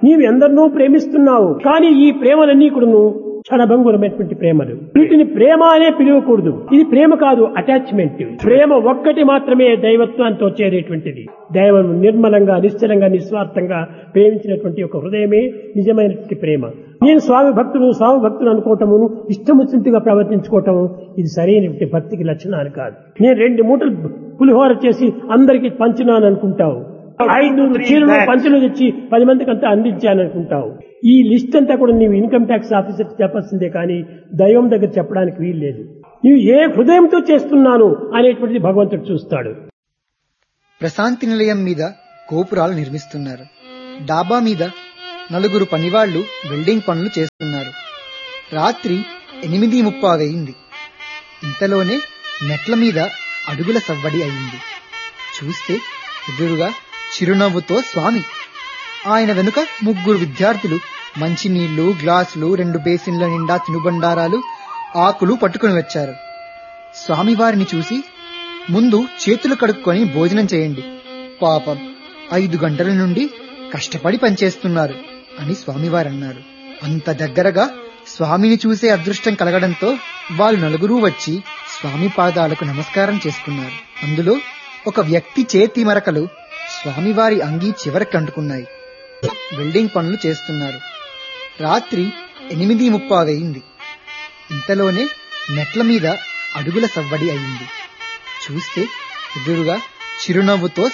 నీవు ఎందరినో ప్రేమిస్తున్నావు కానీ ఈ ప్రేమలన్నీ కూడాను క్షణభంగురమైనటువంటి ప్రేమలు వీటిని ప్రేమ అనే పిలవకూడదు ఇది ప్రేమ కాదు అటాచ్మెంట్ ప్రేమ ఒక్కటి మాత్రమే దైవత్వంతో చేరేటువంటిది దైవం నిర్మలంగా నిశ్చలంగా నిస్వార్థంగా ప్రేమించినటువంటి ఒక హృదయమే నిజమైనటువంటి ప్రేమ నేను స్వామి భక్తులు స్వామి భక్తులు అనుకోవటమును ఇష్టం వచ్చినట్టుగా ప్రవర్తించుకోవటము ఇది సరైనటువంటి భక్తికి లక్షణాలు కాదు నేను రెండు మూటలు పులిహోర చేసి అందరికి పంచినాను అనుకుంటావు ఐదు చీరలు పంచులు తెచ్చి పది మందికి అంతా అందించాను అనుకుంటావు ఈ లిస్ట్ అంతా కూడా నీవు ఇన్కమ్ ట్యాక్స్ ఆఫీసర్ చెప్పాల్సిందే కానీ దైవం దగ్గర చెప్పడానికి వీలు లేదు నీవు ఏ హృదయంతో చేస్తున్నాను అనేటువంటిది భగవంతుడు చూస్తాడు ప్రశాంతి నిలయం మీద గోపురాలు నిర్మిస్తున్నారు డాబా మీద నలుగురు పనివాళ్లు వెల్డింగ్ పనులు చేస్తున్నారు రాత్రి ఎనిమిది ముప్పావయింది ఇంతలోనే మెట్ల మీద అడుగుల సవ్వడి అయింది చూస్తే ఎదురుగా చిరునవ్వుతో స్వామి ఆయన వెనుక ముగ్గురు విద్యార్థులు మంచినీళ్లు గ్లాసులు రెండు బేసిన్ల నిండా తినుబండారాలు ఆకులు పట్టుకుని వచ్చారు స్వామివారిని చూసి ముందు చేతులు కడుక్కొని భోజనం చేయండి పాపం ఐదు గంటల నుండి కష్టపడి పనిచేస్తున్నారు అని స్వామివారన్నారు అంత దగ్గరగా స్వామిని చూసే అదృష్టం కలగడంతో వాళ్ళు నలుగురూ వచ్చి స్వామి పాదాలకు నమస్కారం చేసుకున్నారు అందులో ఒక వ్యక్తి చేతి మరకలు స్వామివారి అంగీ చివరికి అంటుకున్నాయి వెల్డింగ్ పనులు చేస్తున్నారు రాత్రి ఎనిమిది ముప్పావయింది ఇంతలోనే మెట్ల మీద అడుగుల సవ్వడి అయింది చూస్తే ఎదురుగా చిరునవ్వుతో